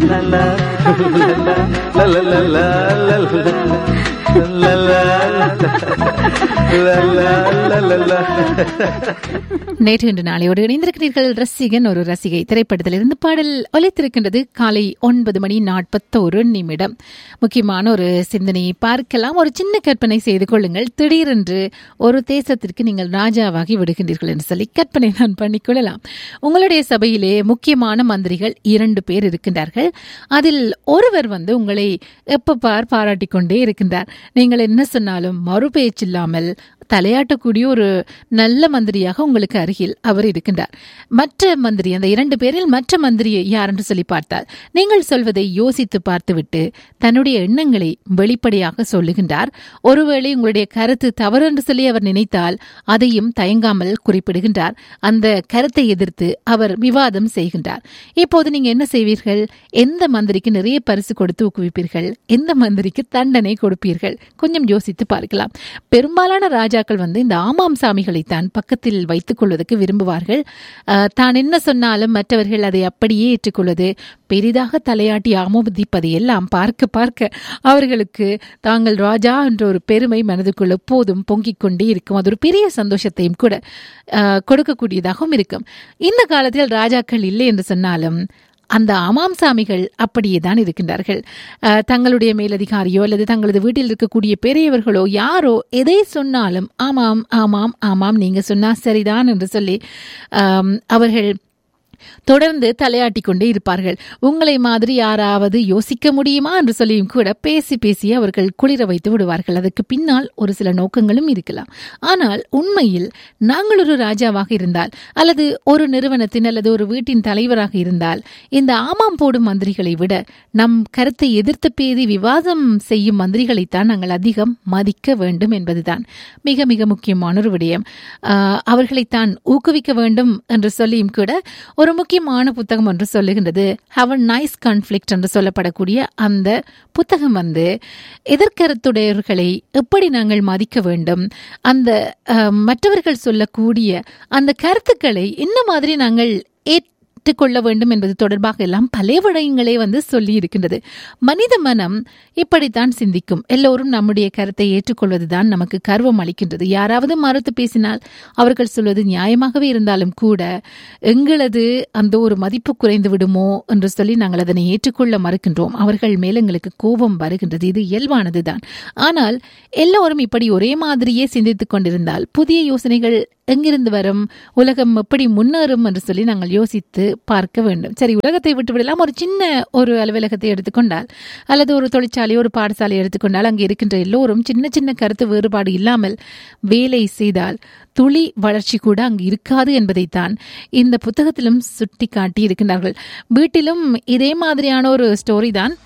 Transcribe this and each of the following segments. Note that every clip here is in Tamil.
நேற்று இன்று நாளையோடு இணைந்திருக்கிறீர்கள் ரசிகன் ஒரு ரசிகை திரைப்படத்திலிருந்து பாடல் ஒலித்திருக்கின்றது காலை ஒன்பது மணி நாற்பத்தோரு நிமிடம் முக்கியமான ஒரு சிந்தனையை பார்க்கலாம் ஒரு சின்ன கற்பனை செய்து கொள்ளுங்கள் திடீரென்று ஒரு தேசத்திற்கு நீங்கள் ராஜாவாகி விடுகின்றீர்கள் என்று சொல்லி கற்பனை நான் பண்ணிக்கொள்ளலாம் உங்களுடைய சபையிலே முக்கியமான மந்திரிகள் இரண்டு பேர் இருக்கின்றார்கள் அதில் ஒருவர் வந்து உங்களை எப்ப பார் பாராட்டிக் கொண்டே இருக்கின்றார் நீங்கள் என்ன சொன்னாலும் மறு பேச்சில்லாமல் தலையாட்டக்கூடிய ஒரு நல்ல மந்திரியாக உங்களுக்கு அருகில் அவர் இருக்கின்றார் மற்ற மந்திரி அந்த இரண்டு பேரில் மற்ற மந்திரி யார் என்று சொல்லி பார்த்தால் நீங்கள் சொல்வதை யோசித்து பார்த்துவிட்டு தன்னுடைய எண்ணங்களை வெளிப்படையாக சொல்லுகின்றார் ஒருவேளை உங்களுடைய கருத்து தவறு என்று சொல்லி அவர் நினைத்தால் அதையும் தயங்காமல் குறிப்பிடுகின்றார் அந்த கருத்தை எதிர்த்து அவர் விவாதம் செய்கின்றார் இப்போது நீங்க என்ன செய்வீர்கள் எந்த மந்திரிக்கு நிறைய பரிசு கொடுத்து ஊக்குவிப்பீர்கள் எந்த மந்திரிக்கு தண்டனை கொடுப்பீர்கள் கொஞ்சம் யோசித்து பார்க்கலாம் பெரும்பாலான ராஜாக்கள் வந்து இந்த ஆமாம் சாமிகளைத்தான் பக்கத்தில் வைத்துக் கொள்வதற்கு விரும்புவார்கள் அஹ், தான் என்ன சொன்னாலும் மற்றவர்கள் அதை அப்படியே ஏற்றுக்கொள்வது பெரிதாக தலையாட்டி ஆமோதிப்பதை எல்லாம் பார்க்க பார்க்க அவர்களுக்கு தாங்கள் ராஜா என்ற ஒரு பெருமை மனதுக்குள் எப்போதும் பொங்கிக் கொண்டே இருக்கும் அது ஒரு பெரிய சந்தோஷத்தையும் கூட அஹ், கொடுக்கக்கூடியதாகவும் இருக்கும் இந்த காலத்தில் ராஜாக்கள் இல்லை என்று சொன்னாலும் அந்த ஆமாம் சாமிகள் அப்படியே தான் இருக்கின்றார்கள் அஹ், தங்களுடைய மேலதிகாரியோ அல்லது தங்களது வீட்டில் இருக்கக்கூடிய பெரியவர்களோ யாரோ எதை சொன்னாலும் ஆமாம் ஆமாம் ஆமாம் நீங்க சொன்னா சரிதான் என்று சொல்லி ஆம், அவர்கள் தொடர்ந்து தலையாட்டி கொண்டே இருப்பார்கள் உங்களை மாதிரி யாராவது யோசிக்க முடியுமா என்று சொல்லியும் கூட பேசி பேசி அவர்கள் குளிர வைத்து விடுவார்கள் அதற்கு பின்னால் ஒரு சில நோக்கங்களும் இருக்கலாம் ஆனால் உண்மையில் நாங்கள் ஒரு ராஜாவாக இருந்தால் அல்லது ஒரு நிறுவனத்தின் அல்லது ஒரு வீட்டின் தலைவராக இருந்தால் இந்த ஆமாம் போடும் மந்திரிகளை விட நம் கருத்தை எதிர்த்து பேதி விவாதம் செய்யும் மந்திரிகளைத்தான் நாங்கள் அதிகம் மதிக்க வேண்டும் என்பதுதான் மிக மிக முக்கியமான ஒரு விடயம் ஆஹ், அவர்களைத்தான் ஊக்குவிக்க வேண்டும் என்று சொல்லியும் கூட ஒரு முக்கியமான புத்தகம் ஒன்று சொல்லுகின்றது ஹவ் அ நைஸ் கான்ஃப்ளிக்ட் என்று சொல்லப்படக்கூடிய அந்த புத்தகம் வந்து எதிர்கருத்துடையவர்களை எப்படி நாங்கள் மதிக்க வேண்டும் அந்த அஹ், மற்றவர்கள் சொல்லக்கூடிய அந்த கருத்துக்களை என்ன மாதிரி நாங்கள் ஏற்றுக்கொள்ள வேண்டும் என்பது தொடர்பாக எல்லாம் பல விடயங்களே வந்து சொல்லி இருக்கின்றது மனித மனம் இப்படித்தான் சிந்திக்கும் எல்லோரும் நம்முடைய கருத்தை ஏற்றுக்கொள்வதுதான் நமக்கு கர்வம் அளிக்கின்றது யாராவது மறுத்து பேசினால் அவர்கள் சொல்வது நியாயமாகவே இருந்தாலும் கூட எங்களது அந்த ஒரு மதிப்பு குறைந்து விடுமோ என்று சொல்லி நாங்கள் அதனை ஏற்றுக்கொள்ள மறுக்கின்றோம் அவர்கள் மேல் எங்களுக்கு கோபம் வருகின்றது இது இயல்பானதுதான் ஆனால் எல்லோரும் இப்படி ஒரே மாதிரியே சிந்தித்துக் கொண்டிருந்தால் புதிய யோசனைகள் எங்கிருந்து வரும் உலகம் எப்படி முன்னேறும் என்று சொல்லி நாங்கள் யோசித்து பார்க்க வேண்டும் சரி உலகத்தை விட்டு விடலாம் ஒரு சின்ன ஒரு அலுவலகத்தை எடுத்துக்கொண்டால் அல்லது ஒரு தொழிற்சாலை ஒரு பாடசாலை எடுத்துக்கொண்டால் அங்கே இருக்கின்ற எல்லோரும் சின்ன சின்ன கருத்து வேறுபாடு இல்லாமல் வேலை செய்தால் துளி வளர்ச்சி கூட அங்கு இருக்காது என்பதைத்தான் இந்த புத்தகத்திலும் சுட்டி காட்டி இருக்கின்றார்கள் வீட்டிலும் இதே மாதிரியான ஒரு ஸ்டோரி தான்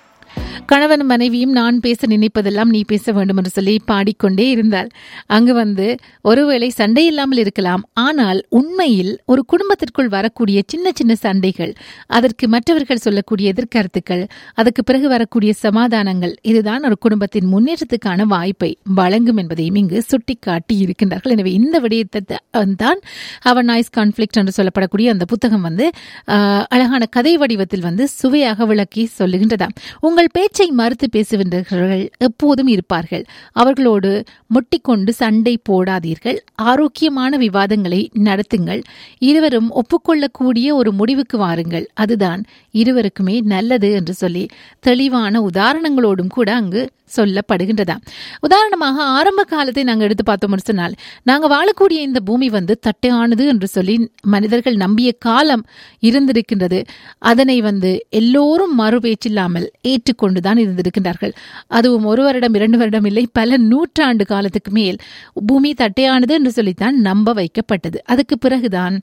கணவன் மனைவியும் நான் பேச நினைப்பதெல்லாம் நீ பேச வேண்டும் என்று சொல்லி பாடிக்கொண்டே இருந்தாள் அங்கு வந்து ஒருவேளை சண்டை இல்லாமல் இருக்கலாம் ஆனால் உண்மையில் ஒரு குடும்பத்திற்குள் வரக்கூடிய சின்ன சின்ன சண்டைகள் அதற்கு மற்றவர்கள் சொல்லக்கூடிய எதிர்கருத்துக்கள் அதற்கு பிறகு வரக்கூடிய சமாதானங்கள் இதுதான் ஒரு குடும்பத்தின் முன்னேற்றத்துக்கான வாய்ப்பை வழங்கும் என்பதையும் இங்கு சுட்டிக்காட்டி இருக்கின்றார்கள் எனவே இந்த விடயத்தை த- தான் அவர் நாய்ஸ் கான்ஃபிளிக்ட் என்று சொல்லப்படக்கூடிய அந்த புத்தகம் வந்து ஆஹ், அழகான கதை வடிவத்தில் வந்து சுவையாக விளக்கி சொல்லுகின்றதாம் உங்கள் பேச்சை மறுத்து பேசுகின்றவர்கள் எப்போதும் இருப்பார்கள் அவர்களோடு முட்டிக்கொண்டு சண்டை போடாதீர்கள் ஆரோக்கியமான விவாதங்களை நடத்துங்கள் இருவரும் ஒப்புக்கொள்ளக்கூடிய ஒரு முடிவுக்கு வாருங்கள் அதுதான் இருவருக்குமே நல்லது என்று சொல்லி தெளிவான உதாரணங்களோடும் கூட அங்கு சொல்லப்படுகின்றதாம் உதாரணமாக ஆரம்ப காலத்தை நாங்கள் எடுத்து பார்த்தோம்னு சொன்னால் நாங்கள் வாழக்கூடிய இந்த பூமி வந்து தட்டையானது என்று சொல்லி மனிதர்கள் நம்பிய காலம் இருந்திருக்கின்றது அதனை வந்து எல்லோரும் மறுபேச்சில்லாமல் ஏற்றுக்கொண்டுதான் இருந்திருக்கின்றார்கள் அதுவும் ஒரு வருடம் இரண்டு வருடம் இல்லை பல நூற்றாண்டு காலத்துக்கு மேல் பூமி தட்டையானது என்று சொல்லித்தான் நம்ப வைக்கப்பட்டது அதுக்கு பிறகுதான்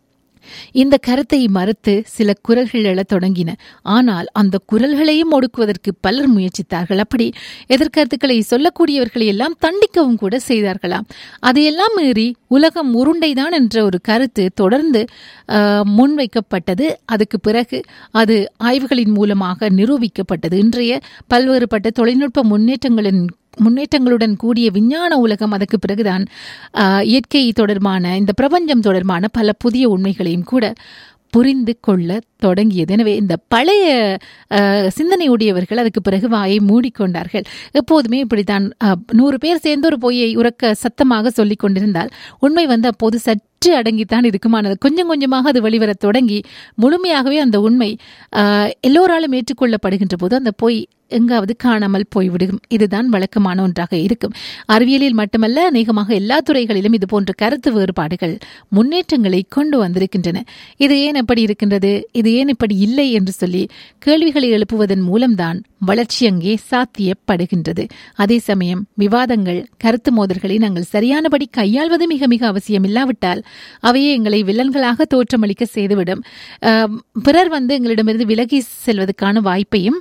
இந்த கருத்தை மறுத்து சில குரல்கள் எழத் தொடங்கின ஆனால் அந்த குரல்களையும் ஒடுக்குவதற்கு பலர் முயற்சித்தார்கள் அப்படி எதிர்கருத்துக்களை சொல்லக்கூடியவர்களை எல்லாம் தண்டிக்கவும் கூட செய்தார்களாம் அதையெல்லாம் மீறி உலகம் உருண்டைதான் என்ற ஒரு கருத்து தொடர்ந்து ஆஹ், முன்வைக்கப்பட்டது அதுக்கு பிறகு அது ஆய்வுகளின் மூலமாக நிரூபிக்கப்பட்டது இன்றைய பல்வேறுபட்ட தொழில்நுட்ப முன்னேற்றங்களின் முன்னேற்றங்களுடன் கூடிய விஞ்ஞான உலகம் அதற்கு பிறகுதான் ஆஹ், இயற்கை தொடர்பான இந்த பிரபஞ்சம் தொடர்பான பல புதிய உண்மைகளையும் கூட புரிந்து கொள்ள தொடங்கியது எனவே இந்த பழைய அஹ், சிந்தனையுடையவர்கள் அதுக்கு பிறகு வாயை மூடிக்கொண்டார்கள் எப்போதுமே இப்படித்தான் அஹ், நூறு பேர் சேர்ந்து ஒரு பொய்யை உறக்க சத்தமாக சொல்லிக் கொண்டிருந்தால் உண்மை வந்து அப்போது சற்று அடங்கித்தான் இருக்குமானது கொஞ்சம் கொஞ்சமாக அது வெளிவரத் தொடங்கி முழுமையாகவே அந்த உண்மை அஹ், எல்லோராலும் ஏற்றுக்கொள்ளப்படுகின்ற போது அந்த பொய் எங்காவது காணாமல் போய்விடும் இதுதான் வழக்கமான ஒன்றாக இருக்கும் அறிவியலில் மட்டுமல்ல அநேகமாக எல்லா துறைகளிலும் இது போன்ற கருத்து வேறுபாடுகள் முன்னேற்றங்களை கொண்டு வந்திருக்கின்றன இது ஏன் எப்படி இருக்கின்றது இது ஏன் இப்படி இல்லை என்று சொல்லி கேள்விகளை எழுப்புவதன் மூலம்தான் வளர்ச்சி அங்கே சாத்தியப்படுகின்றது அதே சமயம் விவாதங்கள் கருத்து மோதல்களை நாங்கள் சரியானபடி கையாள்வது மிக மிக அவசியம் இல்லாவிட்டால் அவையே எங்களை வில்லன்களாக தோற்றமளிக்க செய்துவிடும் ஆம், பிறர் வந்து எங்களிடமிருந்து விலகி செல்வதற்கான வாய்ப்பையும்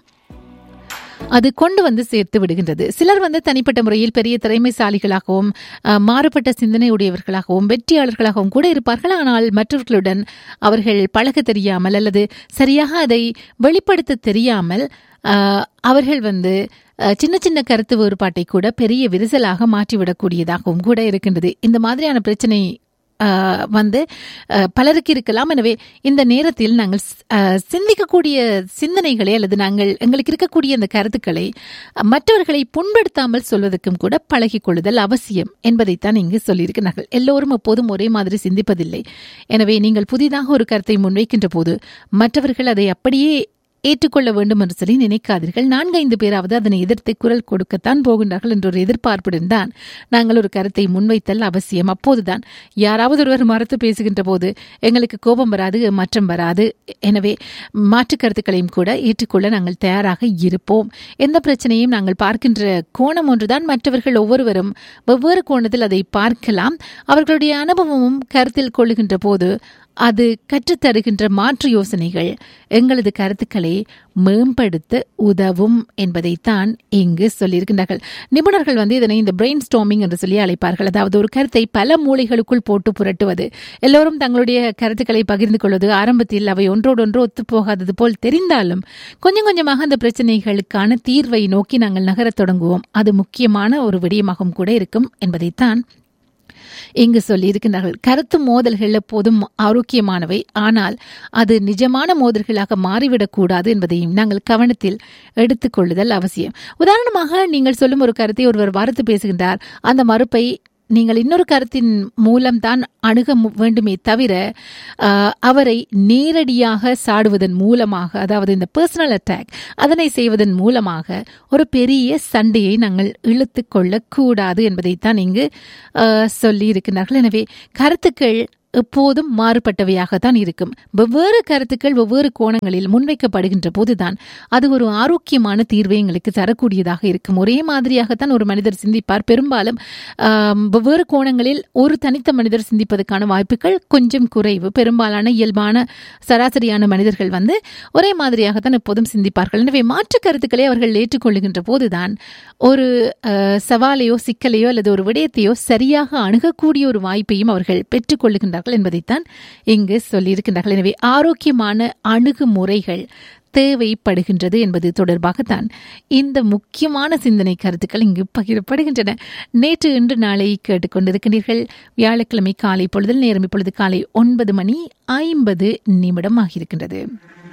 அது கொண்டு வந்து சேர்த்து விடுகின்றது சிலர் வந்து தனிப்பட்ட முறையில் பெரிய திறமைசாலிகளாகவும் அஹ், மாறுபட்ட சிந்தனை உடையவர்களாகவும் வெற்றியாளர்களாகவும் கூட இருப்பார்கள் ஆனால் மற்றவர்களுடன் அவர்கள் பழக தெரியாமல் அல்லது சரியாக அதை வெளிப்படுத்த தெரியாமல் அஹ், அவர்கள் வந்து அஹ், சின்ன சின்ன கருத்து வேறுபாட்டை கூட பெரிய விரிசலாக மாற்றிவிடக்கூடியதாகவும் கூட இருக்கின்றது இந்த மாதிரியான பிரச்சனை ஆஹ் வந்து ஆஹ் பலருக்கு இருக்கலாம் எனவே இந்த நேரத்தில் நாங்கள் ஸ்- ஆஹ் சிந்திக்கக்கூடிய சிந்தனைகளை அல்லது நாங்கள் எங்களுக்கு இருக்கக்கூடிய அந்த கருத்துக்களை அஹ் மற்றவர்களை புண்படுத்தாமல் சொல்வதற்கும் கூட பழகிக் கொள்ளுதல் அவசியம் என்பதைத்தான் இங்கு சொல்லியிருக்கிறார்கள் எல்லோரும் எப்போதும் ஒரே மாதிரி சிந்திப்பதில்லை எனவே நீங்கள் புதிதாக ஒரு கருத்தை முன்வைக்கின்ற போது மற்றவர்கள் அதை அப்படியே ஏற்றுக்கொள்ள வேண்டும் என்று சொல்லி நினைக்காதீர்கள் நான்கைந்து பேராவது அதனை எதிர்த்து குரல் கொடுக்கத்தான் போகின்றார்கள் என்ற ஒரு எதிர்பார்ப்புடன் தான் நாங்கள் ஒரு கருத்தை முன்வைத்தல் அவசியம் அப்போதுதான் யாராவது ஒருவர் மறுத்து பேசுகின்ற போது எங்களுக்கு கோபம் வராது மாற்றம் வராது எனவே மாற்று கருத்துக்களையும் கூட ஏற்றுக்கொள்ள நாங்கள் தயாராக இருப்போம் எந்த பிரச்சனையும் நாங்கள் பார்க்கின்ற கோணம் ஒன்றுதான் மற்றவர்கள் ஒவ்வொருவரும் வெவ்வேறு கோணத்தில் அதை பார்க்கலாம் அவர்களுடைய அனுபவமும் கருத்தில் கொள்ளுகின்ற போது அது கற்றுத்தருகின்ற மாற்று யோசனைகள் எங்களது கருத்துக்களை மேம்படுத்த உதவும் என்பதைத்தான் இங்கு சொல்லியிருக்கின்றார்கள் நிபுணர்கள் வந்து இதனை இந்த பிரெயின் ஸ்டாமிங் என்று சொல்லி அழைப்பார்கள் அதாவது ஒரு கருத்தை பல மூளைகளுக்குள் போட்டு புரட்டுவது எல்லோரும் தங்களுடைய கருத்துக்களை பகிர்ந்து கொள்வது ஆரம்பத்தில் அவை ஒன்றோடொன்று ஒத்துப்போகாதது போல் தெரிந்தாலும் கொஞ்சம் கொஞ்சமாக அந்த பிரச்சனைகளுக்கான தீர்வை நோக்கி நாங்கள் நகரத் தொடங்குவோம் அது முக்கியமான ஒரு விடயமாகவும் கூட இருக்கும் என்பதைத்தான் இங்கு சொல்லியிருக்கிறார்கள் கருத்து மோதல்கள் எப்போதும் ஆரோக்கியமானவை ஆனால் அது நிஜமான மோதல்களாக மாறிவிடக்கூடாது என்பதையும் நாங்கள் கவனத்தில் எடுத்துக்கொள்ளுதல் அவசியம் உதாரணமாக நீங்கள் சொல்லும் ஒரு கருத்தை ஒருவர் மறுத்து பேசுகின்றார் அந்த மறுப்பை நீங்கள் இன்னொரு கருத்தின் மூலம்தான் அணுக மு- வேண்டுமே தவிர ஆஹ், அவரை நேரடியாக சாடுவதன் மூலமாக அதாவது இந்த பர்சனல் அட்டாக் அதனை செய்வதன் மூலமாக ஒரு பெரிய சண்டையை நாங்கள் இழுத்து கொள்ளக்கூடாது என்பதைத்தான் இங்கு ஆஹ், சொல்லி இருக்கிறார்கள் எனவே கருத்துக்கள் எப்போதும் மாறுபட்டவையாகத்தான் இருக்கும் வெவ்வேறு கருத்துக்கள் வெவ்வேறு கோணங்களில் முன்வைக்கப்படுகின்ற போதுதான் அது ஒரு ஆரோக்கியமான தீர்வை எங்களுக்கு தரக்கூடியதாக இருக்கும் ஒரே மாதிரியாகத்தான் ஒரு மனிதர் சிந்திப்பார் பெரும்பாலும் ஆம், வெவ்வேறு கோணங்களில் ஒரு தனித்த மனிதர் சிந்திப்பதற்கான வாய்ப்புகள் கொஞ்சம் குறைவு பெரும்பாலான இயல்பான சராசரியான மனிதர்கள் வந்து ஒரே மாதிரியாகத்தான் எப்போதும் சிந்திப்பார்கள் எனவே மாற்று கருத்துக்களை அவர்கள் ஏற்றுக்கொள்ளுகின்ற போதுதான் ஒரு அஹ், சவாலையோ சிக்கலையோ அல்லது ஒரு விடயத்தையோ சரியாக அணுகக்கூடிய ஒரு வாய்ப்பையும் அவர்கள் பெற்றுக்கொள்ளுகின்றார்கள் என்பதைத்தான் இங்கு சொல்லியிருக்கின்றார்கள் எனவே ஆரோக்கியமான அணுகுமுறைகள் தேவைப்படுகின்றது என்பது தொடர்பாகத்தான் இந்த முக்கியமான சிந்தனை கருத்துக்கள் இங்கு பகிரப்படுகின்றன நேற்று இன்று நாளை கேட்டுக்கொண்டிருக்கின்றீர்கள் வியாழக்கிழமை காலை பொழுதில் நேரம் இப்பொழுது காலை ஒன்பது மணி ஐம்பது நிமிடம் ஆகியிருக்கின்றது